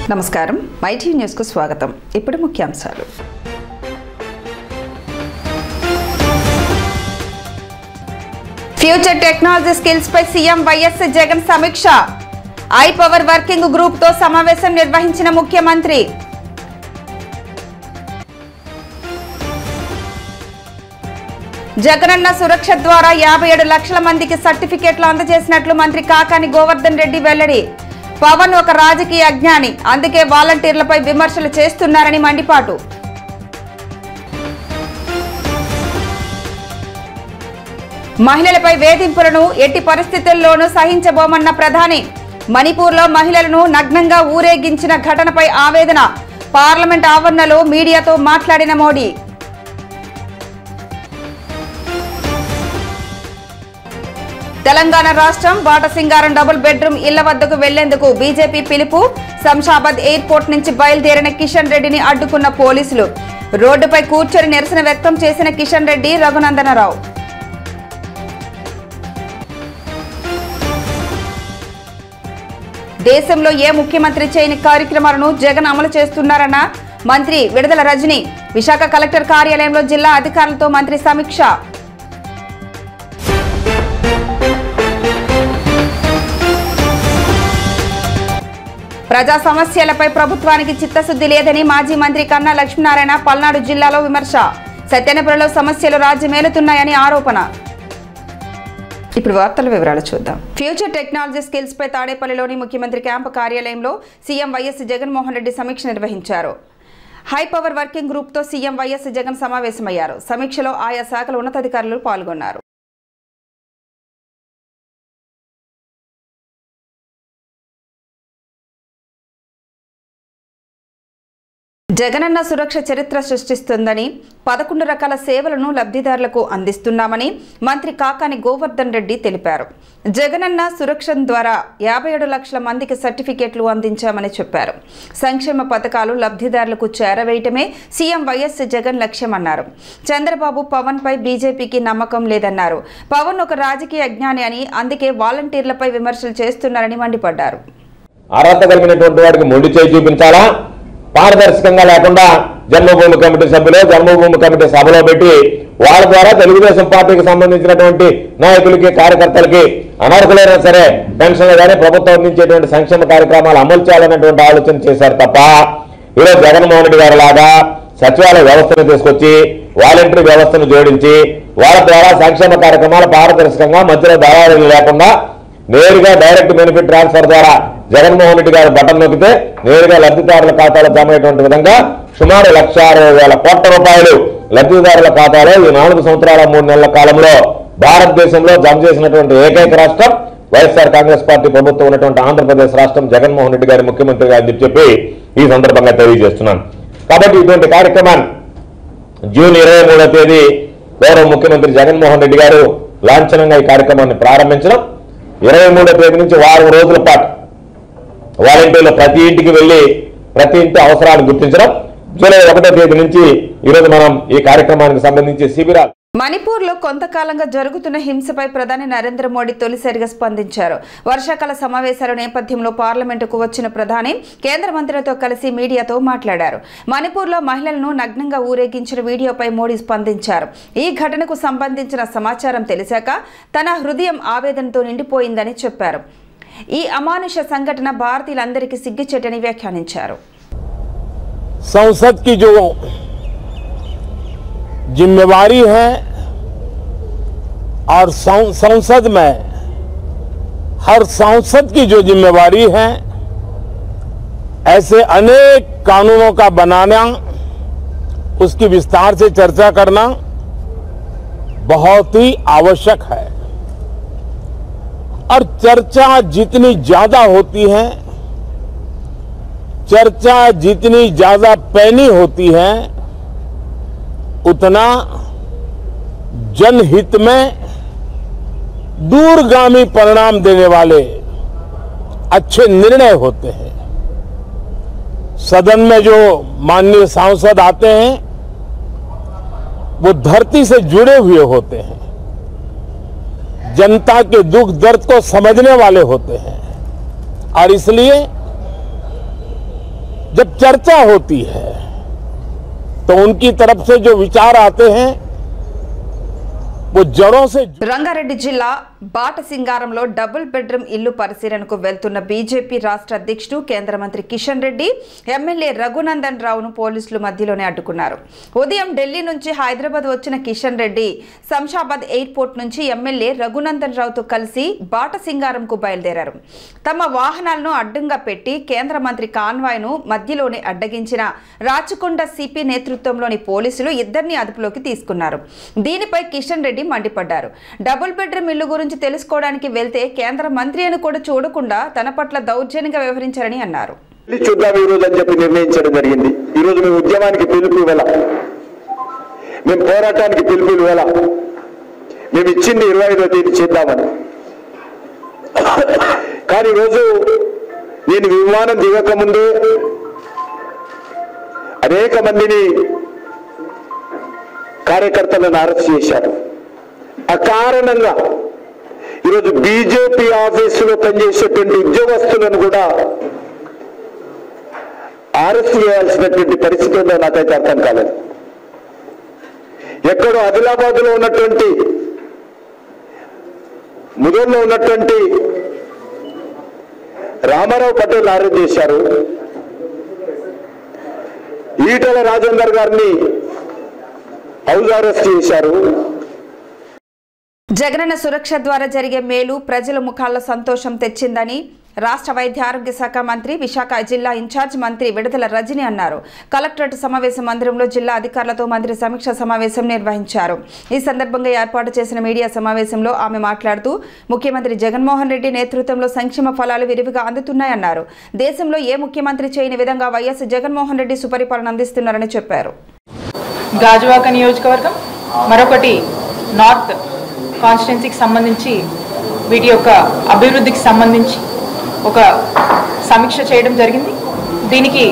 నమస్కారం మైటీ న్యూస్కు స్వాగతం ఇప్పుడు ముఖ్యాంశాలు ఫ్యూచర్ టెక్నాలజీ స్కిల్స్ పై సీఎం వైఎస్ జగన్ సమీక్ష ఐ పవర్ వర్కింగ్ గ్రూప్ తో సమావేశం నిర్వహించిన ముఖ్యమంత్రి జగనన్న సురక్ష ద్వారా యాభై ఏడు లక్షల మందికి సర్టిఫికేట్లు అందజేసినట్లు మంత్రి కాకాని గోవర్ధన్ రెడ్డి వెల్లడి పవన్ ఒక రాజకీయ అజ్ఞాని అందుకే వాలంటీర్లపై విమర్శలు చేస్తున్నారని మండిపాటు మహిళలపై వేధింపులను ఎట్టి పరిస్థితుల్లోనూ సహించబోమన్న ప్రధాని మణిపూర్లో మహిళలను నగ్నంగా ఊరేగించిన ఘటనపై ఆవేదన పార్లమెంట్ ఆవరణలో మీడియాతో మాట్లాడిన మోడీ తెలంగాణ రాష్ట్రం బాటసింగారం డబుల్ బెడ్రూమ్ ఇళ్ల వద్దకు వెళ్లేందుకు బీజేపీ పిలుపు శంషాబాద్ ఎయిర్పోర్ట్ నుంచి బయలుదేరిన కిషన్ రెడ్డిని అడ్డుకున్న పోలీసులు రోడ్డుపై కూర్చొని నిరసన వ్యక్తం చేసిన కిషన్ రెడ్డి రఘునందనరావు దేశంలో ఏ ముఖ్యమంత్రి చేయని కార్యక్రమాలను జగన్ అమలు చేస్తున్నారన్న మంత్రి విడుదల రజని విశాఖ కలెక్టర్ కార్యాలయంలో జిల్లా అధికారులతో మంత్రి సమీక్ష ప్రజా సమస్యలపై ప్రభుత్వానికి చిత్తశుద్ధి లేదని మాజీ మంత్రి కన్నా లక్ష్మీనారాయణ పల్నాడు జిల్లాలో విమర్శ సత్యనపురలో సమస్యలు రాజ్యమేలుతున్నాయని ఆరోపణ ఇప్పుడు వార్తల వివరాలు చూద్దాం ఫ్యూచర్ టెక్నాలజీ స్కిల్స్ పై తాడేపల్లిలోని ముఖ్యమంత్రి క్యాంపు కార్యాలయంలో సీఎం వైఎస్ జగన్మోహన్ రెడ్డి సమీక్ష నిర్వహించారు హై పవర్ వర్కింగ్ గ్రూప్తో సీఎం వైఎస్ జగన్ సమావేశమయ్యారు సమీక్షలో ఆయా శాఖల ఉన్నతాధికారులు పాల్గొన్నారు జగనన్న సురక్ష చరిత్ర సృష్టిస్తుందని పదకొండు రకాల సేవలను లబ్ధిదారులకు అందిస్తున్నామని మంత్రి కాకాని గోవర్ధన్ రెడ్డి తెలిపారు జగనన్న సురక్ష ద్వారా యాభై ఏడు లక్షల మందికి సర్టిఫికేట్లు అందించామని చెప్పారు సంక్షేమ పథకాలు లబ్ధిదారులకు చేరవేయటమే సీఎం వైఎస్ జగన్ లక్ష్యమన్నారు చంద్రబాబు పవన్ పై బీజేపీకి నమ్మకం లేదన్నారు పవన్ ఒక రాజకీయ అజ్ఞాని అని అందుకే వాలంటీర్లపై విమర్శలు చేస్తున్నారని మండిపడ్డారు అర్హత కలిగినటువంటి వాడికి మొండి చేయి చూపించాలా పారదర్శకంగా లేకుండా జన్మభూమి కమిటీ సభ్యులు జన్మభూమి కమిటీ సభలో పెట్టి వాళ్ళ ద్వారా తెలుగుదేశం పార్టీకి సంబంధించినటువంటి నాయకులకి కార్యకర్తలకి అనర్హులైనా సరే పెన్షన్లు కానీ ప్రభుత్వం అందించేటువంటి సంక్షేమ కార్యక్రమాలు అమలు చేయాలనేటువంటి ఆలోచన చేశారు తప్ప ఈరోజు జగన్మోహన్ రెడ్డి గారు లాగా సచివాలయ వ్యవస్థను తీసుకొచ్చి వాలంటరీ వ్యవస్థను జోడించి వాళ్ళ ద్వారా సంక్షేమ కార్యక్రమాలు పారదర్శకంగా మధ్యలో దళారులు లేకుండా నేరుగా డైరెక్ట్ బెనిఫిట్ ట్రాన్స్ఫర్ ద్వారా జగన్మోహన్ రెడ్డి గారు బటన్ నొక్కితే నేరుగా లబ్ధిదారుల ఖాతాలో జమ అయ్యేటువంటి విధంగా సుమారు లక్ష అరవై వేల కోట్ల రూపాయలు లబ్ధిదారుల ఖాతాలో ఈ నాలుగు సంవత్సరాల మూడు నెలల కాలంలో భారతదేశంలో జమ చేసినటువంటి ఏకైక రాష్ట్రం వైఎస్ఆర్ కాంగ్రెస్ పార్టీ ప్రభుత్వం ఉన్నటువంటి ఆంధ్రప్రదేశ్ రాష్ట్రం జగన్మోహన్ రెడ్డి గారి ముఖ్యమంత్రిగా అని చెప్పి ఈ సందర్భంగా తెలియజేస్తున్నాను కాబట్టి ఇటువంటి కార్యక్రమాన్ని జూన్ ఇరవై మూడో తేదీ గౌరవ ముఖ్యమంత్రి జగన్మోహన్ రెడ్డి గారు లాంఛనంగా ఈ కార్యక్రమాన్ని ప్రారంభించడం ఇరవై మూడో తేదీ నుంచి వారం రోజుల పాటు వాలంటీర్లు ప్రతి ఇంటికి వెళ్లి ప్రతి ఇంటి అవసరాలు గుర్తించడం జూలై ఒకటో తేదీ నుంచి ఈరోజు మనం ఈ కార్యక్రమానికి సంబంధించి శిబిరాలు మణిపూర్లో కొంతకాలంగా జరుగుతున్న హింసపై ప్రధాని నరేంద్ర మోడీ తొలిసారిగా స్పందించారు వర్షాకాల సమావేశాల నేపథ్యంలో పార్లమెంటుకు వచ్చిన ప్రధాని కేంద్ర మంత్రులతో కలిసి మీడియాతో మాట్లాడారు మణిపూర్లో మహిళలను నగ్నంగా ఊరేగించిన వీడియోపై మోడీ స్పందించారు ఈ ఘటనకు సంబంధించిన సమాచారం తెలిసాక తన హృదయం ఆవేదనతో నిండిపోయిందని చెప్పారు ఈ అమానుష సంఘటన భారతీయులందరికీ సిగ్గుచేటని వ్యాఖ్యానించారు संसद की जो जिम्मेवारी है और सं- संसद में हर सांसद की जो जिम्मेवारी है ऐसे अनेक कानूनों का बनाना उसकी विस्तार से चर्चा करना बहुत ही आवश्यक है और चर्चा जितनी ज्यादा होती है चर्चा जितनी ज्यादा पैनी होती है उतना जनहित में दूरगामी परिणाम देने वाले अच्छे निर्णय होते हैं सदन में जो माननीय सांसद आते हैं वो धरती से जुड़े हुए होते हैं जनता के दुख दर्द को समझने वाले होते हैं और इसलिए जब चर्चा होती है तो उनकी तरफ से जो विचार आते हैं वो जड़ों से రంగారెడ్డి జిల్లా బాటసింగారంలో డబుల్ బెడ్రూమ్ ఇల్లు పరిశీలనకు వెళ్తున్న బీజేపీ రాష్ట్ర అధ్యక్షుడు కేంద్ర మంత్రి కిషన్ రెడ్డి ఎమ్మెల్యే రఘునందన్ రావును పోలీసులు మధ్యలోనే అడ్డుకున్నారు ఉదయం ఢిల్లీ నుంచి హైదరాబాద్ వచ్చిన కిషన్ రెడ్డి శంషాబాద్ ఎయిర్పోర్ట్ నుంచి ఎమ్మెల్యే రఘునందన్ రావుతో కలిసి బాటసింగారంకు బయలుదేరారు తమ వాహనాలను అడ్డంగా పెట్టి కేంద్ర మంత్రి కాన్వాయ్ను మధ్యలోనే అడ్డగించిన రాచకొండ సిపి నేతృత్వంలోని పోలీసులు ఇద్దరిని అదుపులోకి తీసుకున్నారు దీనిపై కిషన్ రెడ్డి మండిపడ్డారు డబుల్ బెడ్రూమ్ ఇల్లు గురించి తెలుసుకోవడానికి వెళ్తే కేంద్ర మంత్రి అని కూడా చూడకుండా తన పట్ల దౌర్జన్యంగా వ్యవహరించారని అన్నారు వెళ్ళి చూద్దాం ఈ రోజు అని చెప్పి నిర్ణయించడం జరిగింది ఈ రోజు మేము ఉద్యమానికి పిలుపు ఇవ్వాల మేము పోరాటానికి పిలుపు ఇవ్వాల మేము ఇచ్చింది ఇరవై ఐదో తేదీ చేద్దామని కానీ ఈరోజు నేను విమానం దిగక ముందే అనేక మందిని కార్యకర్తలను అరెస్ట్ చేశారు అకారణంగా ఈరోజు బీజేపీ ఆఫీసులో పనిచేసేటువంటి ఉద్యోగస్తులను కూడా అరెస్ట్ చేయాల్సినటువంటి పరిస్థితి ఉందో నాకైతే అర్థం కాలేదు ఎక్కడో ఆదిలాబాద్ లో ఉన్నటువంటి ముదూరులో ఉన్నటువంటి రామారావు పటేల్ అరెస్ట్ చేశారు ఈటల రాజేందర్ గారిని హౌస్ అరెస్ట్ చేశారు జగనన్న సురక్ష ద్వారా జరిగే మేలు ప్రజల ముఖాల్లో సంతోషం తెచ్చిందని రాష్ట్ర వైద్య ఆరోగ్య శాఖ మంత్రి విశాఖ జిల్లా ఇన్ఛార్జ్ మంత్రి విడుదల రజని అన్నారు కలెక్టరేట్ సమావేశ మందిరంలో జిల్లా అధికారులతో మంత్రి సమీక్ష సమావేశం నిర్వహించారు ఈ సందర్భంగా ఏర్పాటు చేసిన మీడియా సమావేశంలో ఆమె మాట్లాడుతూ ముఖ్యమంత్రి జగన్మోహన్ రెడ్డి నేతృత్వంలో సంక్షేమ ఫలాలు విరివిగా అందుతున్నాయన్నారు దేశంలో ఏ ముఖ్యమంత్రి చేయని విధంగా వైఎస్ జగన్మోహన్ రెడ్డి సుపరిపాలన అందిస్తున్నారని చెప్పారు గాజువాక నియోజకవర్గం మరొకటి నార్త్ కాన్స్టిట్యున్సీకి సంబంధించి వీటి యొక్క అభివృద్ధికి సంబంధించి ఒక సమీక్ష చేయడం జరిగింది దీనికి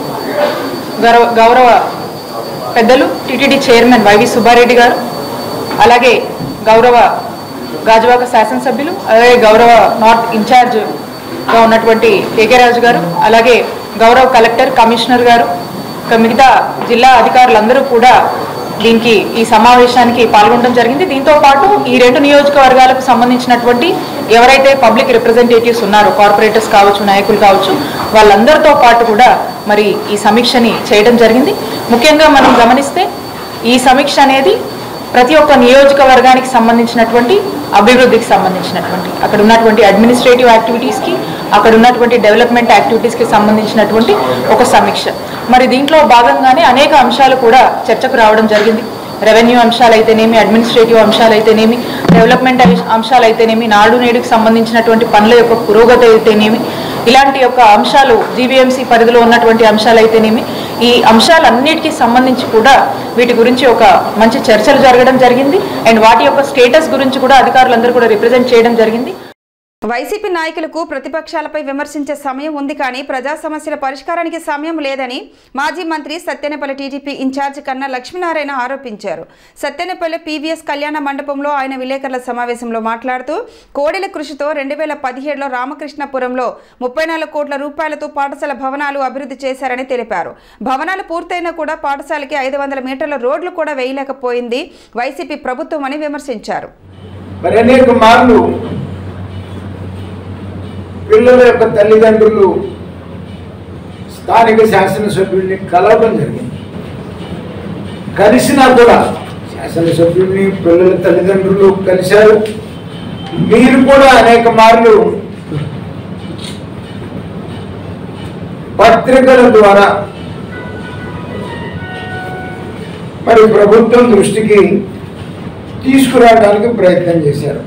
గౌరవ గౌరవ పెద్దలు టీటీడీ చైర్మన్ వైవి సుబ్బారెడ్డి గారు అలాగే గౌరవ గాజువాక శాసనసభ్యులు అలాగే గౌరవ నార్త్ ఇన్ఛార్జ్గా ఉన్నటువంటి కేకే రాజు గారు అలాగే గౌరవ కలెక్టర్ కమిషనర్ గారు ఇంకా మిగతా జిల్లా అధికారులందరూ కూడా దీనికి ఈ సమావేశానికి పాల్గొనడం జరిగింది దీంతో పాటు ఈ రెండు నియోజకవర్గాలకు సంబంధించినటువంటి ఎవరైతే పబ్లిక్ రిప్రజెంటేటివ్స్ ఉన్నారో కార్పొరేటర్స్ కావచ్చు నాయకులు కావచ్చు వాళ్ళందరితో పాటు కూడా మరి ఈ సమీక్షని చేయడం జరిగింది ముఖ్యంగా మనం గమనిస్తే ఈ సమీక్ష అనేది ప్రతి ఒక్క నియోజకవర్గానికి సంబంధించినటువంటి అభివృద్ధికి సంబంధించినటువంటి అక్కడ ఉన్నటువంటి అడ్మినిస్ట్రేటివ్ యాక్టివిటీస్కి అక్కడ ఉన్నటువంటి డెవలప్మెంట్ యాక్టివిటీస్కి సంబంధించినటువంటి ఒక సమీక్ష మరి దీంట్లో భాగంగానే అనేక అంశాలు కూడా చర్చకు రావడం జరిగింది రెవెన్యూ అంశాలైతేనేమి అడ్మినిస్ట్రేటివ్ అంశాలైతేనేమి డెవలప్మెంట్ అంశాలైతేనేమి నాడు నేడుకు సంబంధించినటువంటి పనుల యొక్క పురోగతి అయితేనేమి ఇలాంటి యొక్క అంశాలు జీవీఎంసీ పరిధిలో ఉన్నటువంటి అంశాలైతేనేమి ఈ అంశాలన్నిటికీ సంబంధించి కూడా వీటి గురించి ఒక మంచి చర్చలు జరగడం జరిగింది అండ్ వాటి యొక్క స్టేటస్ గురించి కూడా అధికారులందరూ కూడా రిప్రజెంట్ చేయడం జరిగింది వైసీపీ నాయకులకు ప్రతిపక్షాలపై విమర్శించే సమయం ఉంది కానీ ప్రజా సమస్యల పరిష్కారానికి సమయం లేదని మాజీ మంత్రి సత్తెనపల్లి టీడీపీ ఇన్ఛార్జ్ కన్నా లక్ష్మీనారాయణ ఆరోపించారు సత్తెనపల్లి పీవీఎస్ కళ్యాణ మండపంలో ఆయన విలేకరుల సమావేశంలో మాట్లాడుతూ కోడెల కృషితో రెండు వేల పదిహేడులో రామకృష్ణపురంలో ముప్పై నాలుగు కోట్ల రూపాయలతో పాఠశాల భవనాలు అభివృద్ధి చేశారని తెలిపారు భవనాలు పూర్తయినా కూడా పాఠశాలకి ఐదు వందల మీటర్ల రోడ్లు కూడా వేయలేకపోయింది వైసీపీ ప్రభుత్వం అని విమర్శించారు మరి అనేక మార్లు పిల్లల యొక్క తల్లిదండ్రులు స్థానిక శాసనసభ్యుల్ని కలవడం జరిగింది కలిసినా కూడా శాసనసభ్యుల్ని పిల్లల తల్లిదండ్రులు కలిశారు మీరు కూడా అనేక మార్లు పత్రికల ద్వారా మరి ప్రభుత్వం దృష్టికి తీసుకురావడానికి ప్రయత్నం చేశారు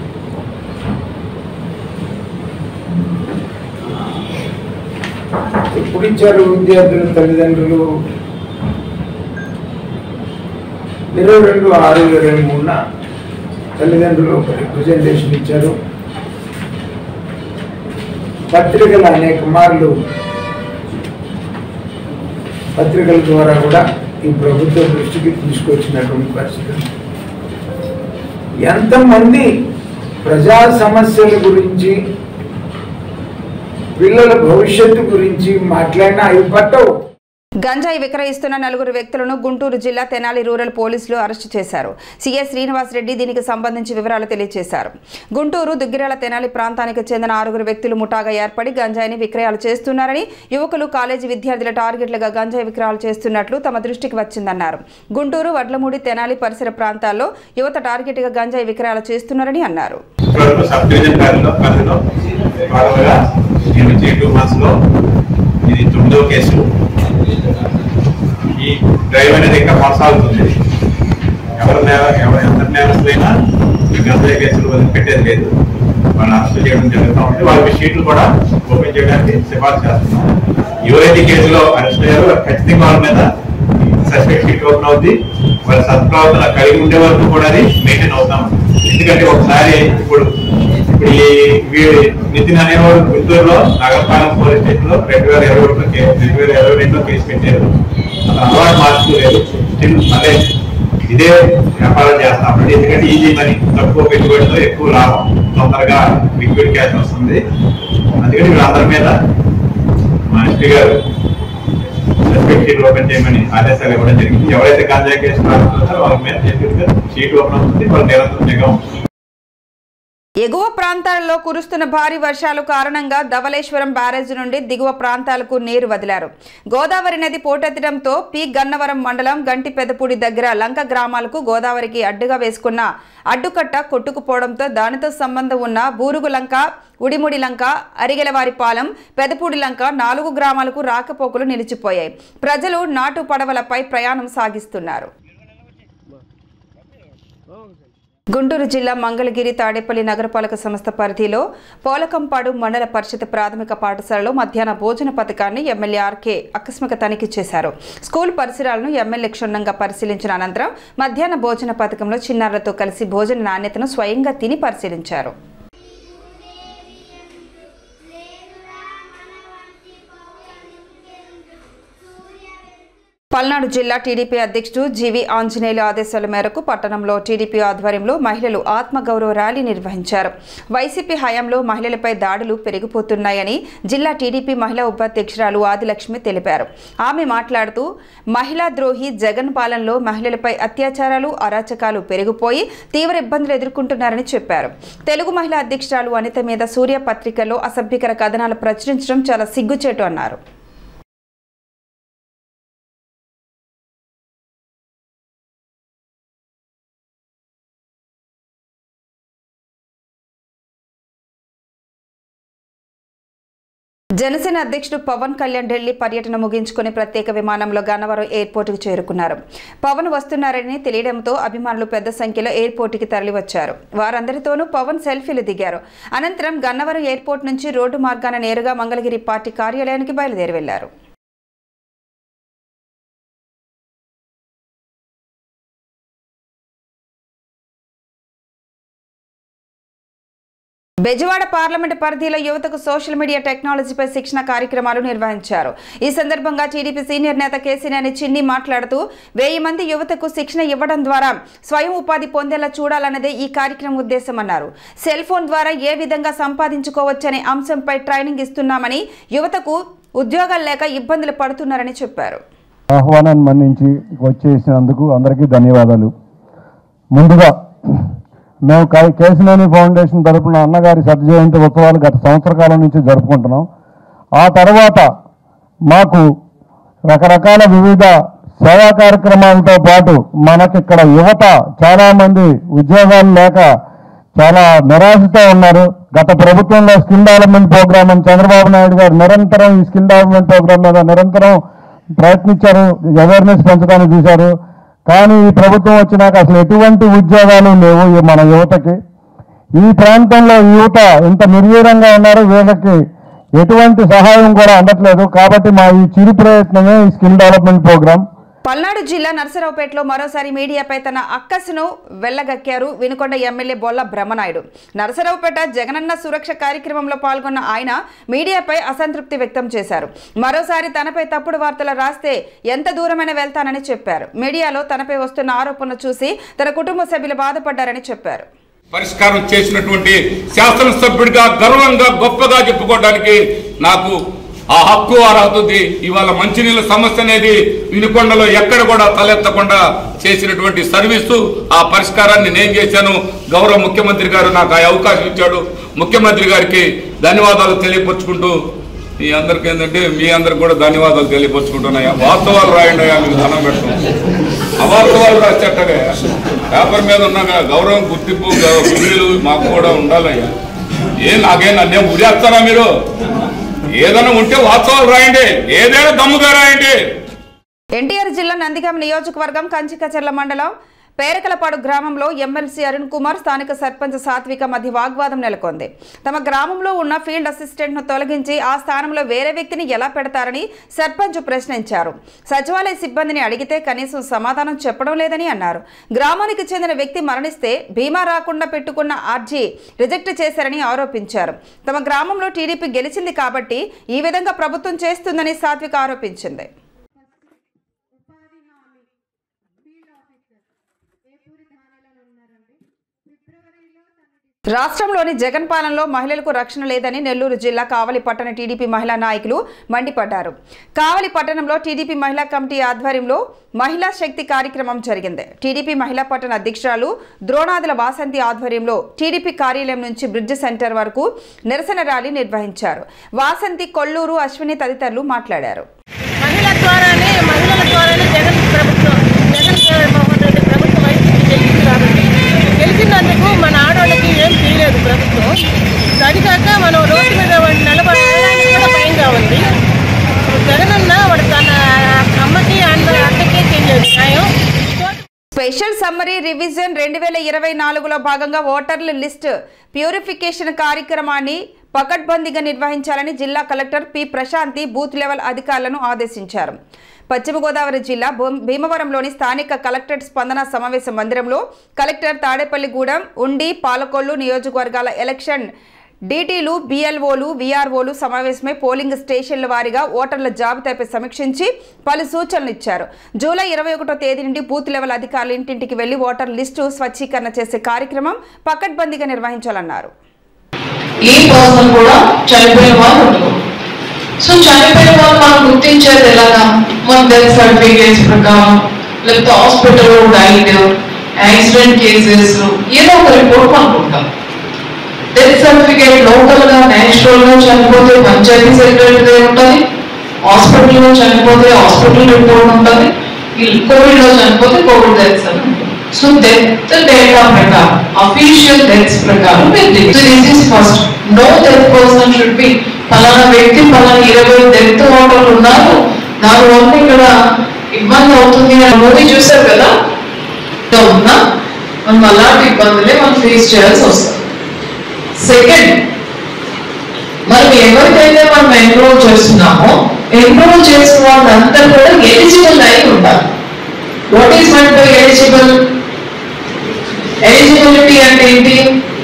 ఎప్పుడు ఇచ్చారు విద్యార్థుల తల్లిదండ్రులు ఇరవై రెండు ఆరు ఇరవై మూడున తల్లిదండ్రులు ఒక రిప్రజెంటేషన్ ఇచ్చారు పత్రికలు అనేక మార్లు పత్రికల ద్వారా కూడా ఈ ప్రభుత్వ దృష్టికి తీసుకొచ్చినటువంటి పరిస్థితి ఉంది. ఎంతమంది ప్రజా సమస్యల గురించి పిల్లల భవిష్యత్తు గురించి మాట్లాడినా అవి పట్టవు గంజాయి విక్రయిస్తున్న నలుగురు వ్యక్తులను గుంటూరు జిల్లా తెనాలి రూరల్ పోలీసులు అరెస్టు చేశారు సీఐ శ్రీనివాస్ రెడ్డి దీనికి సంబంధించి వివరాలు తెలియజేశారు గుంటూరు దుగ్గిరాల తెనాలి ప్రాంతానికి చెందిన ఆరుగురు వ్యక్తులు ముఠాగా ఏర్పడి గంజాయిని విక్రయాలు చేస్తున్నారని యువకులు కాలేజీ విద్యార్థుల టార్గెట్లుగా గంజాయి విక్రయాలు చేస్తున్నట్లు తమ దృష్టికి వచ్చిందన్నారు గుంటూరు వడ్లమూడి తెనాలి పరిసర ప్రాంతాల్లో యువత టార్గెట్గా గంజాయి విక్రయాలు చేస్తున్నారని అన్నారు ఇప్పటివరకు సబ్ డివిజన్ పరిధిలో పరిధిలో భాగంగా నేను వచ్చి టూ మంత్స్ లో ఇది తొమ్మిదో కేసు ఈ డ్రైవ్ అనేది ఇంకా కొనసాగుతుంది ఎవరి నేర ఎవరు ఎంత నేరస్తులైనా ఈ గంజాయి కేసులు వదిలిపెట్టేది లేదు వాళ్ళని అరెస్ట్ చేయడం జరుగుతూ ఉంది వాళ్ళకి షీట్లు కూడా ఓపెన్ చేయడానికి సిఫార్సు చేస్తున్నాం ఎవరైతే ఈ కేసులో అరెస్ట్ అయ్యారో ఖచ్చితంగా వాళ్ళ మీద సస్పెక్ట్ షీట్ ఓపెన్ అవుద్ది వాళ్ళ సత్ప్రవర్తన కలిగి ఉండే వరకు కూడా అది మెయింటైన్ అవుతాం ఎందుకంటే ఒకసారి ఇప్పుడు ఇప్పుడు ఈ వీడి నితిన్ అనేవాడు గుంటూరులో నగరపాలెం పోలీస్ స్టేషన్ లో రెండు వేల ఇరవై ఒకటిలో కేసు రెండు వేల ఇరవై రెండులో కేసు పెట్టారు అతను అలవాటు మార్చుకోలేదు స్టిల్ మళ్ళీ ఇదే వ్యాపారం చేస్తామండి ఎందుకంటే ఈజీ మనీ తక్కువ పెట్టుబడితో ఎక్కువ లాభం తొందరగా లిక్విడ్ క్యాష్ వస్తుంది అందుకని వీళ్ళందరి మీద మా ఎస్పీ గారు సస్పెక్ట్ షీట్ ఓపెన్ చేయమని ఆదేశాలు ఇవ్వడం జరిగింది ఎవరైతే గాంజా కేసు రాస్తున్నారో వాళ్ళ మీద చెప్పినట్టుగా షీట్ ఓపెన్ అవుతుంది వాళ్ళు నిరంతరం నిఘా ఉంటుంది ఎగువ ప్రాంతాల్లో కురుస్తున్న భారీ వర్షాలు కారణంగా ధవళేశ్వరం బ్యారేజ్ నుండి దిగువ ప్రాంతాలకు నీరు వదిలారు గోదావరి నది పోటెత్తడంతో పి గన్నవరం మండలం గంటి పెదపూడి దగ్గర లంక గ్రామాలకు గోదావరికి అడ్డుగా వేసుకున్న అడ్డుకట్ట కొట్టుకుపోవడంతో దానితో సంబంధం ఉన్న బూరుగు లంక ఉడిముడి లంక అరిగెలవారిపాలెం పెదపూడి లంక నాలుగు గ్రామాలకు రాకపోకలు నిలిచిపోయాయి ప్రజలు నాటు పడవలపై ప్రయాణం సాగిస్తున్నారు గుంటూరు జిల్లా మంగళగిరి తాడేపల్లి నగరపాలక సంస్థ పరిధిలో పోలకంపాడు మండల పరిషత్ ప్రాథమిక పాఠశాలలో మధ్యాహ్న భోజన పథకాన్ని ఎమ్మెల్యే ఆర్కే ఆకస్మిక తనిఖీ చేశారు స్కూల్ పరిసరాలను ఎమ్మెల్యే క్షుణ్ణంగా పరిశీలించిన అనంతరం మధ్యాహ్న భోజన పథకంలో చిన్నారులతో కలిసి భోజన నాణ్యతను స్వయంగా తిని పరిశీలించారు పల్నాడు జిల్లా టీడీపీ అధ్యక్షుడు జీవి ఆంజనేయులు ఆదేశాల మేరకు పట్టణంలో టీడీపీ ఆధ్వర్యంలో మహిళలు ఆత్మగౌరవ ర్యాలీ నిర్వహించారు వైసీపీ హయాంలో మహిళలపై దాడులు పెరిగిపోతున్నాయని జిల్లా టీడీపీ మహిళా ఉపాధ్యక్షురాలు ఆదిలక్ష్మి తెలిపారు ఆమె మాట్లాడుతూ మహిళా ద్రోహి జగన్ పాలనలో మహిళలపై అత్యాచారాలు అరాచకాలు పెరిగిపోయి తీవ్ర ఇబ్బందులు ఎదుర్కొంటున్నారని చెప్పారు తెలుగు మహిళా అధ్యక్షురాలు అనిత మీద సూర్య పత్రికలో అసభ్యకర కథనాలు ప్రచురించడం చాలా సిగ్గుచేటు అన్నారు జనసేన అధ్యక్షుడు పవన్ కళ్యాణ్ ఢిల్లీ పర్యటన ముగించుకుని ప్రత్యేక విమానంలో గన్నవరం ఎయిర్పోర్టుకు చేరుకున్నారు పవన్ వస్తున్నారని తెలియడంతో అభిమానులు పెద్ద సంఖ్యలో ఎయిర్పోర్టుకి తరలివచ్చారు వారందరితోనూ పవన్ సెల్ఫీలు దిగారు అనంతరం గన్నవరం ఎయిర్పోర్ట్ నుంచి రోడ్డు మార్గాన నేరుగా మంగళగిరి పార్టీ కార్యాలయానికి బయలుదేరి వెళ్లారు బెజవాడ పార్లమెంటు పరిధిలో యువతకు సోషల్ మీడియా టెక్నాలజీపై శిక్షణ కార్యక్రమాలు నిర్వహించారు ఈ సందర్భంగా టీడీపీ సీనియర్ నేత కేసీనేని చిన్ని మాట్లాడుతూ వెయ్యి మంది యువతకు శిక్షణ ఇవ్వడం ద్వారా స్వయం ఉపాధి పొందేలా చూడాలన్నదే ఈ కార్యక్రమం ఉద్దేశమన్నారు సెల్ ఫోన్ ద్వారా ఏ విధంగా సంపాదించుకోవచ్చనే అంశంపై ట్రైనింగ్ ఇస్తున్నామని యువతకు ఉద్యోగాలు లేక ఇబ్బందులు పడుతున్నారని చెప్పారు ఆహ్వానాన్ని మన్నించి వచ్చేసినందుకు అందరికీ ధన్యవాదాలు ముందుగా మేము కా- కేశినేని ఫౌండేషన్ తరపున అన్నగారి శత జయంతి ఉత్సవాలు గత సంవత్సర కాలం నుంచి జరుపుకుంటున్నాం ఆ తర్వాత మాకు రకరకాల వివిధ సేవా కార్యక్రమాలతో పాటు మనకిక్కడ యువత చాలామంది ఉద్యోగాలు లేక చాలా నిరాశతో ఉన్నారు గత ప్రభుత్వంలో స్కిల్ డెవలప్మెంట్ ప్రోగ్రామ్ అని చంద్రబాబు నాయుడు గారు నిరంతరం ఈ స్కిల్ డెవలప్మెంట్ ప్రోగ్రామ్ మీద నిరంతరం ప్రయత్నించారు అవేర్నెస్ పెంచడానికి చూశారు కానీ ఈ ప్రభుత్వం వచ్చినాక అసలు ఎటువంటి ఉద్యోగాలు లేవు ఈ మన యువతకి ఈ ప్రాంతంలో యువత ఇంత నిర్వీరంగా ఉన్నారు వీళ్ళకి ఎటువంటి సహాయం కూడా అందట్లేదు కాబట్టి మా ఈ చిరు ప్రయత్నమే ఈ స్కిల్ డెవలప్మెంట్ ప్రోగ్రామ్ పల్నాడు జిల్లా నరసరావుపేటలో మరోసారి మీడియాపై తన అక్కసును వెళ్లగక్కారు వినుకొండ ఎమ్మెల్యే బొల్ల బ్రహ్మనాయుడు నరసరావుపేట జగనన్న సురక్ష కార్యక్రమంలో పాల్గొన్న ఆయన మీడియాపై అసంతృప్తి వ్యక్తం చేశారు మరోసారి తనపై తప్పుడు వార్తలు రాస్తే ఎంత దూరమైనా వెళ్తానని చెప్పారు మీడియాలో తనపై వస్తున్న ఆరోపణలు చూసి తన కుటుంబ సభ్యులు బాధపడ్డారని చెప్పారు పరిష్కారం చేసినటువంటి శాసనసభ్యుడిగా గర్వంగా గొప్పగా చెప్పుకోవడానికి నాకు ఆ హక్కు అర్హత ఉంది ఇవాళ మంచినీళ్ళ సమస్య అనేది వినుకొండలో ఎక్కడ కూడా తలెత్తకుండా చేసినటువంటి సర్వీసు ఆ పరిష్కారాన్ని నేను చేశాను గౌరవ ముఖ్యమంత్రి గారు నాకు ఆ అవకాశం ఇచ్చాడు ముఖ్యమంత్రి గారికి ధన్యవాదాలు తెలియపరుచుకుంటూ మీ అందరికి ఏంటంటే మీ అందరికి కూడా ధన్యవాదాలు తెలియపరుచుకుంటున్నాయా వాస్తవాలు రాయండి అయ్యా మీకు ధనం పెడతాం అవాస్తవాలు రాసేటగా పేపర్ మీద ఉన్న గౌరవం గుర్తింపు గౌ- గుర్తింపులు మాకు కూడా ఉండాలయ్యా ఏ నాకేం నన్నేం ఉరేస్తారా మీరు ఏదైనా ఉంటే వాస్తవాలు రాయండి ఏదైనా దమ్ముగా రాయండి ఎన్టీఆర్ జిల్లా నందిగామ నియోజకవర్గం కంచికచర్ల మండలం పేరకలపాడు గ్రామంలో ఎమ్మెల్సీ అరుణ్ కుమార్ స్థానిక సర్పంచ్ సాత్విక మధ్య వాగ్వాదం నెలకొంది తమ గ్రామంలో ఉన్న ఫీల్డ్ అసిస్టెంట్ను తొలగించి ఆ స్థానంలో వేరే వ్యక్తిని ఎలా పెడతారని సర్పంచ్ ప్రశ్నించారు సచివాలయ సిబ్బందిని అడిగితే కనీసం సమాధానం చెప్పడం లేదని అన్నారు గ్రామానికి చెందిన వ్యక్తి మరణిస్తే బీమా రాకుండా పెట్టుకున్న అర్జీ రిజెక్ట్ చేశారని ఆరోపించారు తమ గ్రామంలో టీడీపీ గెలిచింది కాబట్టి ఈ విధంగా ప్రభుత్వం చేస్తుందని సాత్విక ఆరోపించింది రాష్ట్రంలోని జగన్ పాలనలో మహిళలకు రక్షణ లేదని నెల్లూరు జిల్లా కావలి పట్టణ టీడీపీ మహిళా నాయకులు మండిపడ్డారు కావలి పట్టణంలో టీడీపీ మహిళా కమిటీ ఆధ్వర్యంలో మహిళా శక్తి కార్యక్రమం జరిగింది టీడీపీ మహిళా పట్టణ అధ్యక్షురాలు ద్రోణాదుల వాసంతి ఆధ్వర్యంలో టీడీపీ కార్యాలయం నుంచి బ్రిడ్జ్ సెంటర్ వరకు నిరసన ర్యాలీ నిర్వహించారు వాసంతి కొల్లూరు అశ్విని తదితరులు మాట్లాడారు మహిళల ద్వారానే మహిళల ద్వారానే జగన్ ప్రభుత్వం జగన్ మోహన్ రెడ్డి ప్రభుత్వం వైసీపీ గెలిచింది కాబట్టి గెలిచినందుకు మన ఆడవాళ్ళకి ఏం చేయలేదు ప్రభుత్వం అదికాక మనం రోడ్డు మీద నిలబడడానికి కూడా భయంగా ఉంది జగన్ అన్న వాడు తన అమ్మకి అన్న అక్కకి చేయలేదు న్యాయం స్పెషల్ సమ్మరీ రివిజన్ రెండు వేల ఇరవై నాలుగులో భాగంగా ఓటర్ల లిస్ట్ ప్యూరిఫికేషన్ కార్యక్రమాన్ని పకడ్బందీగా నిర్వహించాలని జిల్లా collector P Prashanti booth level అధికారులను ఆదేశించారు పశ్చిమ గోదావరి జిల్లా భూ- భీమవరంలోని స్థానిక కలెక్టరేట్ స్పందన సమావేశ మందిరంలో కలెక్టర్ తాడేపల్లిగూడెం ఉండి పాలకొల్లు నియోజకవర్గాల ఎలక్షన్ డీటీలు బిఎల్ఓలు వీఆర్ఓలు సమావేశమై పోలింగ్ స్టేషన్ల వారీగా ఓటర్ల జాబితాపై సమీక్షించి పలు సూచనలు ఇచ్చారు జూలై ఇరవై ఒకటో తేదీ నుండి బూత్ లెవెల్ అధికారులు ఇంటింటికి వెళ్లి ఓటర్ లిస్టు స్వచ్ఛీకరణ చేసే కార్యక్రమం పకడ్బందీగా నిర్వహించాలన్నారు ఏ పర్సన్ కూడా చనిపోయిన వాళ్ళు ఉండరు సో చనిపోయిన వాళ్ళు మనం గుర్తించేది ఎలాగా మన డెత్ సర్టిఫికేట్స్ ప్రకారం లేకపోతే హాస్పిటల్ డైట్ యాక్సిడెంట్ కేసెస్ ఏదో ఒక రిపోర్ట్ మనకు ఉంటాం డెత్ సర్టిఫికేట్ లోకల్ గా నేచురల్ గా చనిపోతే పంచాయతీ సెక్రటరీ ఉంటుంది హాస్పిటల్లో చనిపోతే హాస్పిటల్ రిపోర్ట్ ఉంటుంది కోవిడ్ లో చనిపోతే కోవిడ్ డెత్స్ అని ఉంటుంది సో డెత్ డేటా ప్రకారం అఫీషియల్ డెత్స్ ప్రకారం so this is first no death person should be ఫలానా వ్యక్తి ఫలానా ఇరవై డెత్ ఓటర్లు ఉన్నారు దాని వల్ల ఇక్కడ ఇబ్బంది అవుతుంది అని మూవీ చూసారు కదా సో ఉన్నా మనం అలాంటి ఇబ్బందులే మనం ఫేస్ చేయాల్సి వస్తుంది సెకండ్ మనం ఎవరికైతే మనం ఎన్రోల్ చేస్తున్నామో ఎన్రోల్ చేసిన వాళ్ళందరూ కూడా ఎలిజిబుల్ అయి ఉండాలి what is meant by eligible eligibility అంటే ఏంటి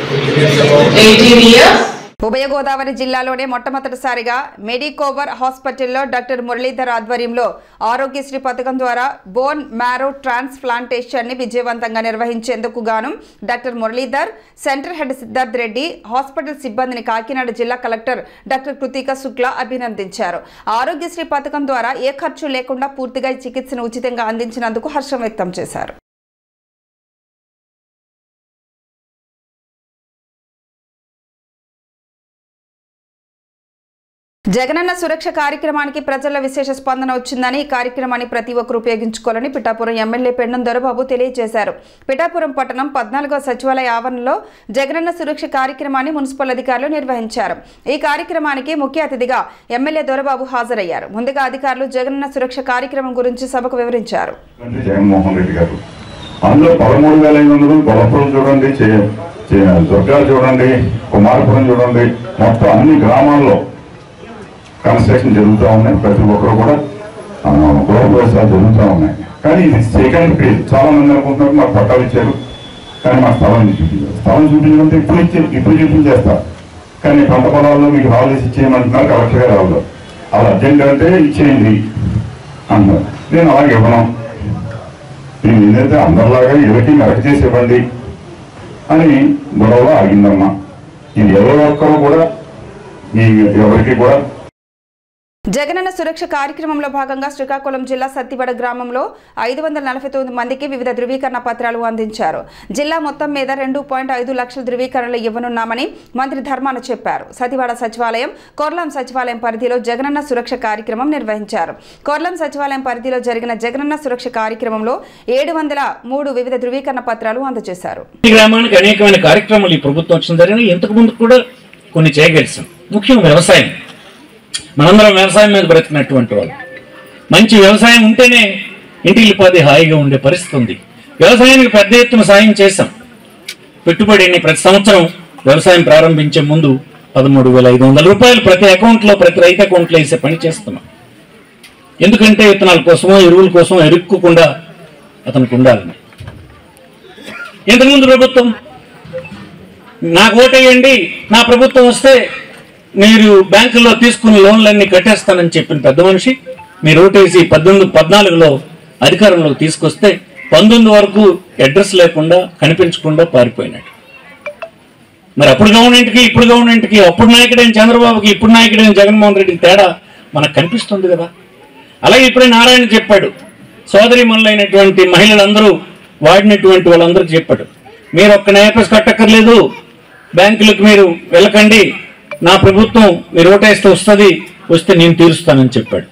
ఎయిటీన్ ఇయర్స్ ఉభయ గోదావరి జిల్లాలోనే మొట్టమొదటిసారిగా మెడికోవర్ హాస్పిటల్లో డాక్టర్ మురళీధర్ ఆధ్వర్యంలో ఆరోగ్యశ్రీ పథకం ద్వారా బోన్ మ్యారో ట్రాన్స్ప్లాంటేషన్ ని విజయవంతంగా నిర్వహించేందుకు గాను doctor Muralidhar centre head Siddharth Reddy hospital సిబ్బందిని కాకినాడ జిల్లా కలెక్టర్ డాక్టర్ కృతిక శుక్లా అభినందించారు ఆరోగ్యశ్రీ పథకం ద్వారా ఏ ఖర్చు లేకుండా పూర్తిగా ఈ చికిత్సను ఉచితంగా అందించినందుకు హర్షం వ్యక్తం చేశారు జగనన్న సురక్ష కార్యక్రమానికి ప్రజల విశేష స్పందన వచ్చిందని ఈ కార్యక్రమాన్ని ప్రతి ఒక్కరు ఉపయోగించుకోవాలని పిఠాపురం ఎమ్మెల్యే పెండం దొరబాబు తెలియజేశారు పిఠాపురం పట్టణం పద్నాలుగో సచివాలయ ఆవరణలో జగనన్న సురక్ష కార్యక్రమాన్ని మున్సిపల్ అధికారులు నిర్వహించారు ఈ కార్యక్రమానికి ముఖ్య అతిథిగా ఎమ్మెల్యే దొరబాబు హాజరయ్యారు ముందుగా అధికారులు జగనన్న సురక్ష కార్యక్రమం గురించి సభకు వివరించారు అంటే జగన్మోహన్ రెడ్డి గారు అందులో పదమూడు వేల ఐదు వందలు గొలపురం చూడండి చే- చే- దుర్గాలు చూడండి కుమారపురం చూడండి మొత్తం అన్ని గ్రామాల్లో కన్స్ట్రక్షన్ జరుగుతూ ఉన్నాయి ప్రతి ఒక్కరు కూడా ఆ, గృహప్రవేశాలు జరుగుతూ ఉన్నాయి కానీ ఇది సెకండ్ ఫేజ్ చాలా మంది అనుకుంటున్నారు మాకు పట్టాలు ఇచ్చారు కానీ మాకు స్థలం చూపించారు స్థలం చూపించమంటే ఇప్పుడు ఇచ్చే ఇప్పుడు చూపించేస్తారు కానీ పంట పొలాల్లో మీకు హాలిడేస్ ఇచ్చేయమంటున్నారు కలెక్టర్ గారు రావు అలా అర్జెంట్ అంటే ఇచ్చేయండి అంటారు నేను అలాగే ఇవ్వను నేను ఏదైతే అందరిలాగా ఇళ్ళకి నరక చేసి ఇవ్వండి అని గొడవలో ఆగిందమ్మా ఇది ఎవరు ఒక్కరు కూడా ఈ ఎవరికి కూడా జగనన్న సురక్ష కార్యక్రమంలో భాగంగా శ్రీకాకుళం జిల్లా సత్తివడ గ్రామంలో ఐదు వందల నలభై తొమ్మిది మందికి వివిధ ధృవీకరణ పత్రాలు అందించారు జిల్లా మొత్తం మీద రెండు పాయింట్ ఐదు లక్షల ధృవీకరణలు ఇవ్వనున్నామని మంత్రి ధర్మాన చెప్పారు సతివాడ సచివాలయం కొర్లాం సచివాలయం పరిధిలో జగనన్న సురక్ష కార్యక్రమం నిర్వహించారు కొర్లాం సచివాలయం పరిధిలో జరిగిన జగనన్న సురక్ష కార్యక్రమంలో ఏడు వందల మూడు వివిధ ధృవీకరణ పత్రాలు అందజేశారు ఈ గ్రామానికి అనేకమైన కార్యక్రమాలు ఈ ప్రభుత్వం వచ్చిన జరిగిన ఇంతకు ముందు కూడా కొన్ని చేయగలిసాం ముఖ్యం వ్యవసాయం మనందరం వ్యవసాయం మీద బ్రతికినటువంటి వాళ్ళు మంచి వ్యవసాయం ఉంటేనే ఇంటికి పది హాయిగా ఉండే పరిస్థితి ఉంది వ్యవసాయానికి పెద్ద ఎత్తున సాయం చేశాం పెట్టుబడిని ప్రతి సంవత్సరం వ్యవసాయం ప్రారంభించే ముందు పదమూడు వేల ఐదు వందల రూపాయలు ప్రతి అకౌంట్లో ప్రతి రైతు అకౌంట్లో వేసే పని చేస్తున్నాం ఎందుకంటే విత్తనాల కోసమో ఎరువుల కోసం ఎరుక్కోకుండా అతనికి ఉండాలని ఇంతకుముందు ప్రభుత్వం నాకు ఓటేయండి నా ప్రభుత్వం వస్తే మీరు బ్యాంకుల్లో తీసుకున్న లోన్లన్నీ కట్టేస్తానని చెప్పిన పెద్ద మనిషి మీరు ఓటేసి పద్దెనిమిది పద్నాలుగులో అధికారంలోకి తీసుకొస్తే పంతొమ్మిది వరకు అడ్రస్ లేకుండా కనిపించకుండా పారిపోయినాడు మరి అప్పుడు గవర్నమెంట్కి ఇప్పుడు గవర్నమెంట్కి అప్పుడు నాయకుడైన చంద్రబాబుకి ఇప్పుడు నాయకుడైన జగన్మోహన్ రెడ్డికి తేడా మనకు కనిపిస్తుంది కదా అలాగే ఇప్పుడే నారాయణ చెప్పాడు సోదరి మనులైనటువంటి మహిళలందరూ వాడినటువంటి వాళ్ళందరికీ చెప్పాడు మీరు ఒక్క నేపస్ కట్టక్కర్లేదు బ్యాంకులకు మీరు వెళ్ళకండి నా ప్రభుత్వం మీరు ఓటేస్తే వస్తుంది వస్తే నేను తీరుస్తానని చెప్పాడు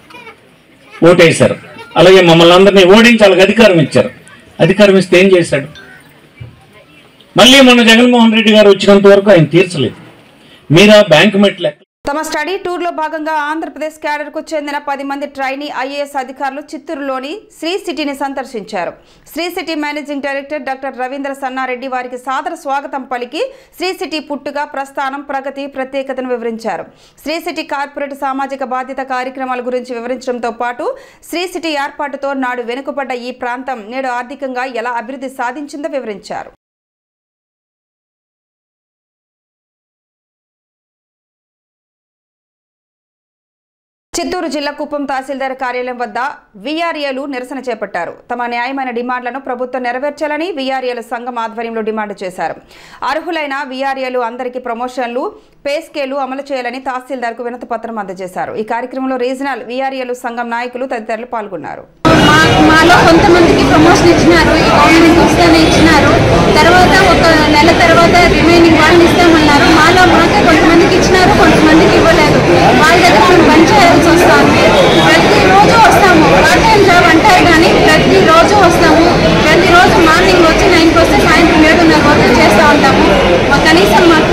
ఓటేశారు అలాగే మమ్మల్ని అందరినీ ఓడించి వాళ్ళకి అధికారం ఇచ్చారు అధికారం ఇస్తే ఏం చేశాడు మళ్ళీ మొన్న జగన్మోహన్ రెడ్డి గారు వచ్చినంత వరకు ఆయన తీర్చలేదు మీరా బ్యాంకు మెట్ల తమ స్టడీ టూర్లో భాగంగా ఆంధ్రప్రదేశ్ క్యాడర్కు చెందిన పది మంది ట్రైనీ ఐఏఎస్ అధికారులు చిత్తూరులోని శ్రీ సిటీని సందర్శించారు Sri City managing director doctor Ravindra Sannareddy వారికి సాదర స్వాగతం పలికి శ్రీ సిటీ పుట్టుక ప్రస్థానం ప్రగతి ప్రత్యేకతను వివరించారు శ్రీ సిటీ కార్పొరేట్ సామాజిక బాధ్యత కార్యక్రమాల గురించి వివరించడంతో పాటు శ్రీ సిటీ ఏర్పాటుతో నాడు వెనుకబడ్డ ఈ ప్రాంతం నేడు ఆర్థికంగా ఎలా అభివృద్ధి సాధించిందో వివరించారు చిత్తూరు జిల్లా కుప్పం తహసీల్దార్ కార్యాలయం వద్ద వీఆర్ఏలు నిరసన చేపట్టారు తమ న్యాయమైన డిమాండ్లను ప్రభుత్వం నెరవేర్చాలని వీఆర్ఏల సంఘం ఆధ్వర్యంలో డిమాండ్ చేశారు అర్హులైన వీఆర్ఏలు అందరికీ ప్రమోషన్లు పే స్కేలు అమలు చేయాలని తహసీల్దార్కు వినతి పత్రం అందజేశారు ఈ కార్యక్రమంలో రీజనల్ వీఆర్ఏలు సంఘం నాయకులు తదితరులు పాల్గొన్నారు మాలో కొంతమందికి ప్రమోషన్ ఇచ్చినారు ఈ గవర్నమెంట్ వస్తేనే ఇచ్చినారు తర్వాత ఒక నెల తర్వాత రిమైనింగ్ వాళ్ళని ఇస్తామన్నారు మాలో మాకే కొంతమందికి ఇచ్చినారు కొంతమందికి ఇవ్వలేదు వాళ్ళ దగ్గర మేము పని చేయాల్సి వస్తుంది ప్రతిరోజు వస్తాము పార్ట్ టైం జాబ్ అంటారు కానీ ప్రతిరోజు వస్తాము ప్రతిరోజు మార్నింగ్ వచ్చి నైన్కి వస్తే సాయంత్రం ఏడున్నర వరకు చేస్తూ ఉంటాము మాకు కనీసం మాకు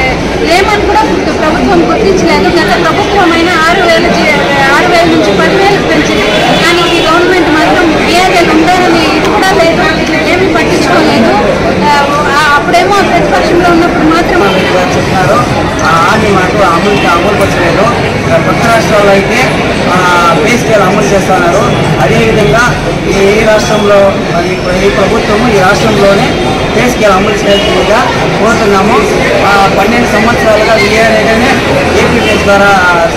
లేమని కూడా గుర్తు- ప్రభుత్వం గుర్తించలేదు గత ప్రభుత్వం అయినా ఆరు వేలు జీ- ఆరు వేల నుంచి పదివేలు పెంచింది కానీ ఈ గవర్నమెంట్ మాత్రం బీఆర్ఎల్ ఉండాలని ఇది కూడా లేదు ఏమీ పట్టించుకోలేదు ఆ, అప్పుడేమో ప్రతిపక్షంలో ఉన్నప్పుడు మాత్రం చెప్తున్నారు ఆ హామీ మాకు అమలు అమలు పరచలేదు కొత్త రాష్ట్రాల్లో అయితే పే స్కేల్ అమలు చేస్తున్నారు అదేవిధంగా ఈ ఈ రాష్ట్రంలో మరి ఈ ప్రభుత్వము ఈ రాష్ట్రంలోనే పే స్కేల్ అమలు చేయాల్సిందిగా కోరుతున్నాము ఆ, పన్నెండు సంవత్సరాలుగా విఆర్ఏగానే ఏపీపీఎస్ ద్వారా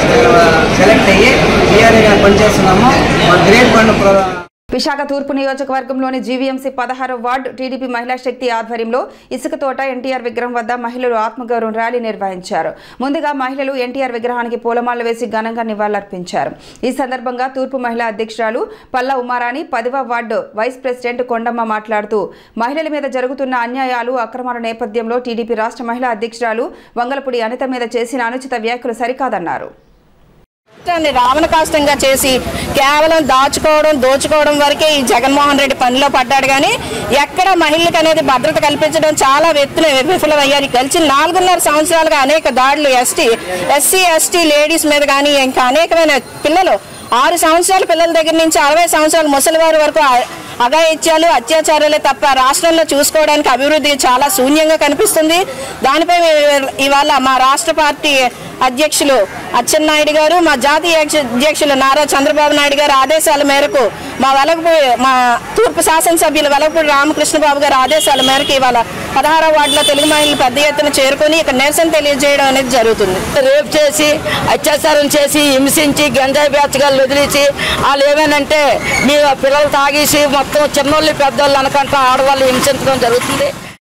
సెలెక్ట్ అయ్యి విఆర్ఏగా పనిచేస్తున్నాము మా గ్రేట్ ఫండ్ ప్రో విశాఖ తూర్పు నియోజకవర్గంలోని జీవీఎంసీ పదహారో వార్డు టీడీపీ మహిళా శక్తి ఆధ్వర్యంలో ఇసుక తోట ఎన్టీఆర్ విగ్రహం వద్ద మహిళలు ఆత్మగౌరవం ర్యాలీ నిర్వహించారు ముందుగా మహిళలు ఎన్టీఆర్ విగ్రహానికి పూలమాలలు వేసి ఘనంగా నివాళులర్పించారు ఈ సందర్భంగా తూర్పు మహిళా అధ్యక్షురాలు పల్లా ఉమారాణి పదివ వార్డు వైస్ ప్రెసిడెంట్ కొండమ్మ మాట్లాడుతూ మహిళల మీద జరుగుతున్న అన్యాయాలు అక్రమాల నేపథ్యంలో టీడీపీ రాష్ట్ర మహిళా అధ్యక్షురాలు వంగలపూడి అనిత మీద చేసిన అనుచిత వ్యాఖ్యలు సరికాదన్నారు రాష్ట్రాన్ని రావణ కాష్టంగా చేసి కేవలం దాచుకోవడం దోచుకోవడం వరకే ఈ జగన్మోహన్ రెడ్డి పనిలో పడ్డాడు కానీ ఎక్కడ మహిళలకు అనేది భద్రత కల్పించడం చాలా వ్యక్తులు విఫలమయ్యారు గెలిచిన నాలుగున్నర సంవత్సరాలుగా అనేక దాడులు ఎస్టీ ఎస్సీ ఎస్టీ లేడీస్ మీద కానీ ఇంకా అనేకమైన పిల్లలు ఆరు సంవత్సరాల పిల్లల దగ్గర నుంచి అరవై సంవత్సరాల ముసలివారి వరకు అ- అఘాయిత్యాలు అత్యాచారాలే తప్ప రాష్ట్రంలో చూసుకోవడానికి అభివృద్ధి చాలా శూన్యంగా కనిపిస్తుంది దానిపై ఇవ- ఇవాళ మా రాష్ట్ర పార్టీ అధ్యక్షులు అచ్చెన్నాయుడు గారు మా జాతీయ అధ్యక్ష- అధ్యక్షులు నారా చంద్రబాబు నాయుడు గారి ఆదేశాల మేరకు మా వెలగపూడి మా తూర్పు శాసనసభ్యులు వెలగపూడి రామకృష్ణ బాబు గారి ఆదేశాల మేరకు ఇవాళ పదహారవ వార్డులో తెలుగు మహిళలు పెద్ద ఎత్తున చేరుకొని ఇక్కడ నిరసన తెలియజేయడం అనేది జరుగుతుంది రేప్ చేసి అత్యాచారం చేసి హింసించి గంజాయి బ్యాచ్గాళ్ళు వదిలేసి వాళ్ళు ఏమేనంటే మీ పిల్లలు తాగేసి మొత్తం చిన్నోళ్ళు పెద్దోళ్ళు అనకంటే ఆడవాళ్ళు హింసించడం జరుగుతుంది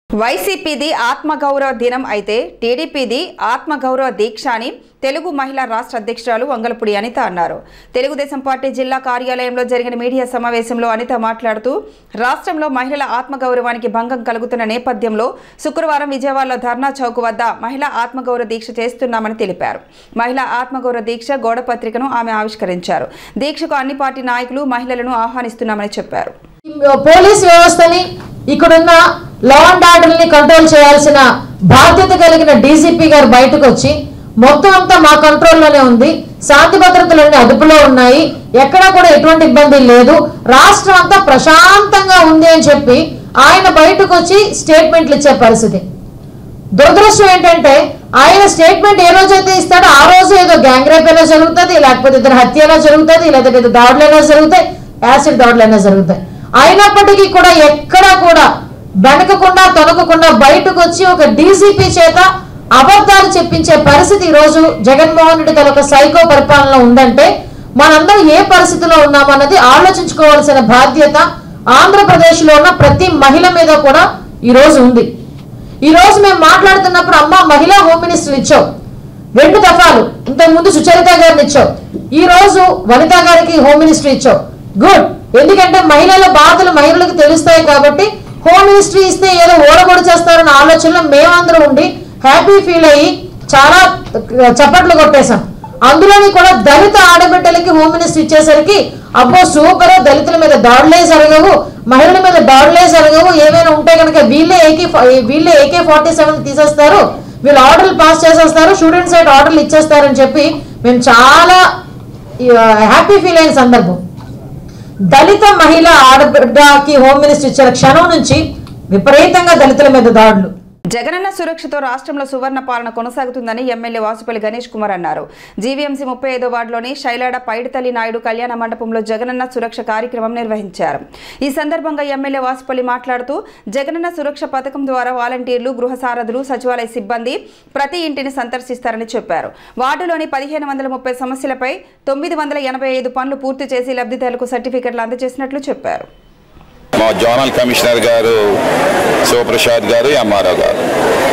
వైసీపీది ఆత్మగౌరవ దినం అయితే టీడీపీది ఆత్మగౌరవ దీక్ష అని తెలుగు మహిళా రాష్ట్ర అధ్యక్షురాలు వంగలపూడి అనిత అన్నారు తెలుగుదేశం పార్టీ జిల్లా కార్యాలయంలో జరిగిన మీడియా సమావేశంలో అనిత మాట్లాడుతూ రాష్ట్రంలో మహిళల ఆత్మగౌరవానికి భంగం కలుగుతున్న నేపథ్యంలో శుక్రవారం విజయవాడలో ధర్నా చౌక్ వద్ద మహిళా ఆత్మగౌరవ దీక్ష చేస్తున్నామని తెలిపారు మహిళా ఆత్మగౌరవ దీక్ష గోడ పత్రికను ఆమె ఆవిష్కరించారు దీక్షకు అన్ని పార్టీ నాయకులు మహిళలను ఆహ్వానిస్తున్నామని చెప్పారు పోలీస్ వ్యవస్థని ఇక్కడున్న లా అండ్ ఆర్డర్ ని కంట్రోల్ చేయాల్సిన బాధ్యత కలిగిన డీజీపీ గారు బయటకు వచ్చి మొత్తం అంతా మా కంట్రోల్లోనే ఉంది శాంతి భద్రతలన్నీ అదుపులో ఉన్నాయి ఎక్కడా కూడా ఎటువంటి ఇబ్బంది లేదు రాష్ట్రం అంతా ప్రశాంతంగా ఉంది అని చెప్పి ఆయన బయటకు వచ్చి స్టేట్మెంట్లు ఇచ్చే పరిస్థితి దురదృష్టం ఏంటంటే ఆయన స్టేట్మెంట్ ఏ రోజైతే ఇస్తాడో ఆ రోజు ఏదో గ్యాంగ్ రేప్ అయినా జరుగుతుంది లేకపోతే ఇద్దరు హత్య అయినా జరుగుతుంది లేకపోతే ఏదో దాడులైనా జరుగుతాయి యాసిడ్ దాడులైనా జరుగుతాయి అయినప్పటికీ కూడా ఎక్కడా కూడా వెనకకుండా తొనకకుండా బయటకు వచ్చి ఒక డీసీపీ చేత అబద్ధాలు చెప్పించే పరిస్థితి ఈ రోజు జగన్మోహన్ రెడ్డి తన ఒక సైకో పరిపాలన ఉందంటే మనందరం ఏ పరిస్థితిలో ఉన్నామన్నది ఆలోచించుకోవాల్సిన బాధ్యత ఆంధ్రప్రదేశ్ లో ఉన్న ప్రతి మహిళ మీద కూడా ఈ రోజు ఉంది ఈ రోజు మేము మాట్లాడుతున్నప్పుడు అమ్మ మహిళా హోమ్ మినిస్టర్ ఇచ్చావు రెండు దఫాలు ఇంతకు ముందు సుచరిత గారిని ఇచ్చావు ఈ రోజు వనిత గారికి హోమ్ మినిస్టర్ ఇచ్చావు గుడ్ ఎందుకంటే మహిళల బాధలు మహిళలకు తెలుస్తాయి కాబట్టి హోమ్ మినిస్ట్రీ ఇస్తే ఏదో ఓడగొడు చేస్తారన్న ఆలోచనలో మేమందరం ఉండి హ్యాపీ ఫీల్ అయ్యి చాలా చప్పట్లు కొట్టేశాం అందులోని కూడా దళిత ఆడబిడ్డలకి హోమ్ మినిస్టర్ ఇచ్చేసరికి అబ్బో సూపర్ దళితుల మీద దాడులే జరగవు మహిళల మీద దాడులే జరగవు ఏమైనా ఉంటే కనుక వీళ్ళే ఏకే వీళ్ళే ఏకే ఫార్టీ సెవెన్ తీసేస్తారు వీళ్ళు ఆర్డర్లు పాస్ చేసేస్తారు స్టూడెంట్ సైడ్ ఆర్డర్లు ఇచ్చేస్తారని చెప్పి మేము చాలా హ్యాపీ ఫీల్ అయిన సందర్భం దళిత మహిళ ఆడబిడ్డకి హోమ్ మినిస్టర్ ఇచ్చిన క్షణం నుంచి విపరీతంగా దళితుల మీద దాడులు జగనన్న సురక్షతో రాష్ట్రంలో సువర్ణ పాలన కొనసాగుతుందని ఎమ్మెల్యే వాసుపల్లి గణేష్ కుమార్ అన్నారు జీవీఎంసీ ముప్పై ఐదో వార్డులోని శైలాడ పైడితల్లి నాయుడు కళ్యాణ మండపంలో జగనన్న సురక్ష కార్యక్రమం నిర్వహించారు ఈ సందర్భంగా ఎమ్మెల్యే వాసుపల్లి మాట్లాడుతూ జగనన్న సురక్ష పథకం ద్వారా వాలంటీర్లు గృహ సారథులు సచివాలయ సిబ్బంది ప్రతి ఇంటిని సందర్శిస్తారని చెప్పారు వార్డులోని పదిహేను వందల ముప్పై సమస్యలపై తొమ్మిది వందల ఎనభై ఐదు పనులు పూర్తి చేసి లబ్ధిదారులకు సర్టిఫికెట్లు అందజేసినట్లు చెప్పారు మా జోనల్ కమిషనర్ గారు శివప్రసాద్ గారు ఎంఆర్ఓ గారు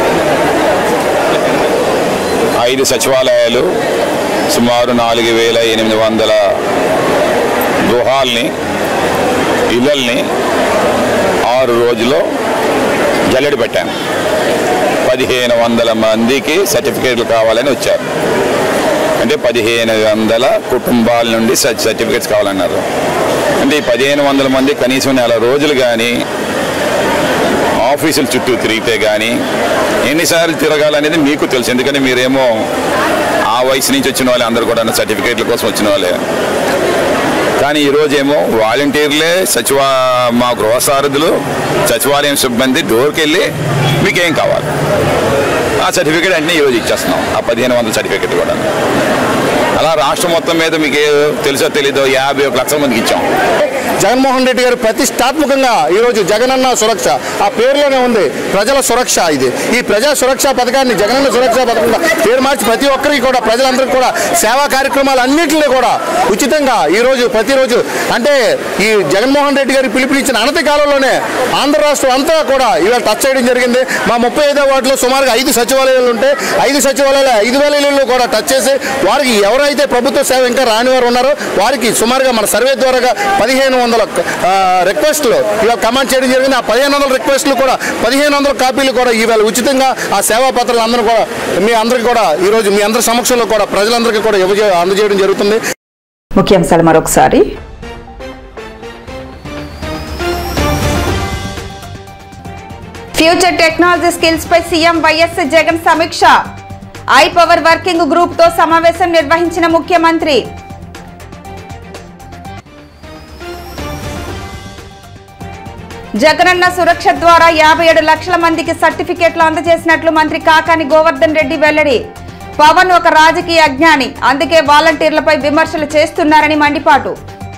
ఐదు సచివాలయాలు సుమారు నాలుగు వేల ఎనిమిది వందల గృహాల్ని ఇళ్ళల్ని ఆరు రోజుల్లో జల్లెడ పెట్టాను పదిహేను వందల మందికి సర్టిఫికేట్లు కావాలని వచ్చారు అంటే పదిహేను వందల కుటుంబాల నుండి సర్టి- సర్టిఫికేట్స్ కావాలన్నారు అంటే ఈ పదిహేను వందల మంది కనీసం నెల రోజులు కానీ ఆఫీసుల చుట్టూ తిరిగితే కానీ ఎన్నిసార్లు తిరగాలనేది మీకు తెలుసు ఎందుకంటే మీరేమో ఆ వయసు నుంచి వచ్చిన వాళ్ళే అందరూ కూడా సర్టిఫికేట్ల కోసం వచ్చిన వాళ్ళే కానీ ఈరోజేమో వాలంటీర్లే సచివా మా గృహ సారథులు సచివాలయం సిబ్బంది డోర్కి వెళ్ళి మీకేం కావాలి ఆ సర్టిఫికేట్ అంటే ఈరోజు ఇచ్చేస్తున్నాం ఆ పదిహేను వందల సర్టిఫికేట్ కూడా అలా రాష్ట్రం మొత్తం మీద మీకు ఏ- తెలుసో తెలీదో యాభై ఒక లక్షల మందికి ఇచ్చాం జగన్మోహన్ రెడ్డి గారు ప్రతిష్టాత్మకంగా ఈరోజు జగనన్న సురక్ష ఆ పేరులోనే ఉంది ప్రజల సురక్ష ఇది ఈ ప్రజా సురక్ష పథకాన్ని జగనన్న సురక్ష పథకంగా పేరు మార్చి ప్రతి ఒక్కరికి కూడా ప్రజలందరికీ కూడా సేవా కార్యక్రమాలు అన్నింటినీ కూడా ఉచితంగా ఈరోజు ప్రతిరోజు అంటే ఈ జగన్మోహన్ రెడ్డి గారి పిలుపునిచ్చిన అనతి కాలంలోనే ఆంధ్ర రాష్ట్రం అంతా కూడా ఇవాళ టచ్ చేయడం జరిగింది మా ముప్పై ఐదో వార్డులో సుమారుగా ఐదు సచివాలయాలు ఉంటే ఐదు సచివాలయాలు ఐదు వేల ఇళ్ళు కూడా టచ్ చేసి వారికి ఎవరైతే ప్రభుత్వ సేవ ఇంకా రాని వారు ఉన్నారో వారికి సుమారుగా మన సర్వే ద్వారా పదిహేను వందల ఆ, రిక్వెస్ట్లు ఇవాళ కమాండ్ చేయడం జరిగింది ఆ పదిహేను వందల రిక్వెస్ట్లు కూడా పదిహేను వందల కాపీలు కూడా ఇవాళ ఉచితంగా ఆ సేవా పత్రాలు అందరూ కూడా మీ అందరికీ కూడా ఈరోజు మీ అందరి సమక్షంలో కూడా ప్రజలందరికీ కూడా ఇవ్వజే అందజేయడం జరుగుతుంది ముఖ్యాంశాలు మరొకసారి ఫ్యూచర్ టెక్నాలజీ స్కిల్స్ పై సీఎం వైఎస్ జగన్ సమీక్ష ఐ పవర్ వర్కింగ్ గ్రూప్ తో సమావేశం నిర్వహించిన ముఖ్యమంత్రి జగనన్న సురక్ష ద్వారా యాభై ఏడు లక్షల మందికి సర్టిఫికెట్లు అందజేసినట్లు మంత్రి కాకాని గోవర్ధన్ రెడ్డి వెల్లడి పవన్ ఒక రాజకీయ అజ్ఞాని అందుకే వాలంటీర్లపై విమర్శలు చేస్తున్నారని మండిపాటు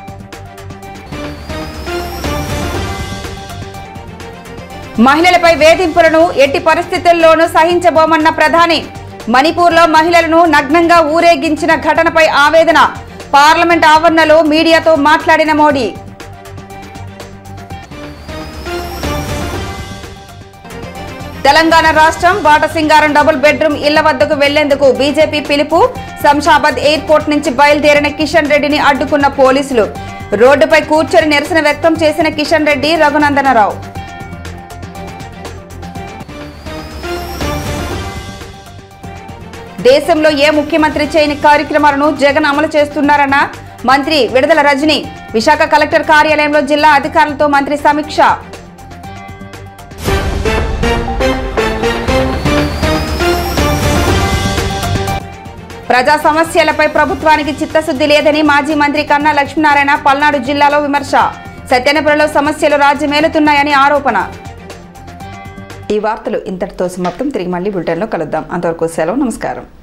మహిళలపై వేధింపులను ఎట్టి పరిస్థితుల్లోనూ సహించబోమన్న ప్రధాని మణిపూర్లో మహిళలను నగ్నంగా ఊరేగించిన ఘటనపై ఆవేదన పార్లమెంట్ ఆవరణలో మీడియాతో మాట్లాడిన మోడీ తెలంగాణ రాష్ట్రం బాటసింగారం డబుల్ బెడ్రూమ్ ఇళ్ల వద్దకు వెళ్లేందుకు బీజేపీ పిలుపు శంషాబాద్ ఎయిర్పోర్ట్ నుంచి బయలుదేరిన కిషన్ రెడ్డిని అడ్డుకున్న పోలీసులు రోడ్డుపై కూర్చొని నిరసన వ్యక్తం చేసిన కిషన్ రెడ్డి రఘునందనరావు దేశంలో ఏ ముఖ్యమంత్రి చేయని కార్యక్రమాలను జగన్ అమలు చేస్తున్నారన్న మంత్రి విడుదల రజని విశాఖ కలెక్టర్ కార్యాలయంలో జిల్లా అధికారులతో మంత్రి సమీక్ష ప్రజా సమస్యలపై ప్రభుత్వానికి చిత్తశుద్ధి లేదని మాజీ మంత్రి కన్నా లక్ష్మీనారాయణ పల్నాడు జిల్లాలో విమర్శ సత్యనపురలో సమస్యలు రాజ్యమేలుతున్నాయని ఆరోపణ ఈ వార్తలు ఇంతటితో సమాప్తం తిరిగి మళ్ళీ బులెటిన్లో కలుద్దాం అంతవరకు సెలవు నమస్కారం